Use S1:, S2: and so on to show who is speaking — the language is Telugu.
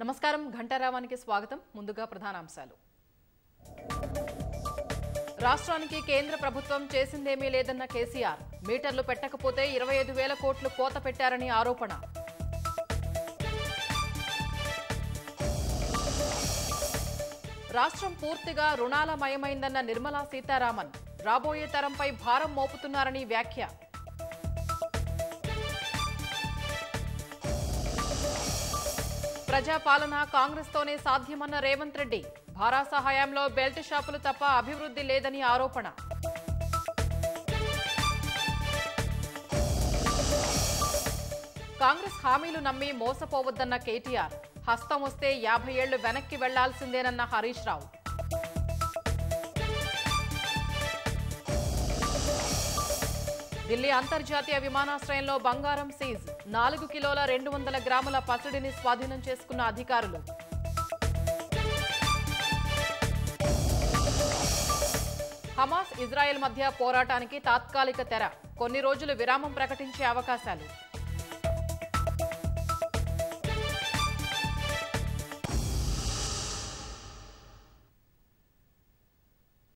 S1: నమస్కారం ఘంటారావానికి స్వాగతం ముందుగా ప్రధానాంశాలు రాష్ట్రానికి కేంద్ర ప్రభుత్వం చేసిందేమీ లేదన్న కేసీఆర్ మీటర్లు పెట్టకపోతే ఇరవై ఐదు వేల కోట్లు కోత పెట్టారని ఆరోపణ రాష్ట్రం పూర్తిగా రుణాలమయమైందన్న నిర్మలా సీతారామన్ రాబోయే తరంపై భారం మోపుతున్నారని వ్యాఖ్య ప్రజాపాలన కాంగ్రెస్తోనే సాధ్యమన్న రేవంత్ రెడ్డి భారాస హయాంలో బెల్ట్ షాపులు తప్ప అభివృద్ధి లేదని ఆరోపణ కాంగ్రెస్ హామీలు నమ్మి మోసపోవద్దన్న కేటీఆర్ హస్తం వస్తే యాభై ఏళ్లు వెనక్కి వెళ్లాల్సిందేనన్న హరీష్ రావు ఢిల్లీ అంతర్జాతీయ విమానాశ్రయంలో బంగారం సీజ్ నాలుగు కిలోల రెండు వందల గ్రాముల పసిడిని స్వాధీనం చేసుకున్న అధికారులు హమాస్ ఇజ్రాయెల్ మధ్య పోరాటానికి తాత్కాలిక తెర కొన్ని రోజులు విరామం ప్రకటించే అవకాశాలు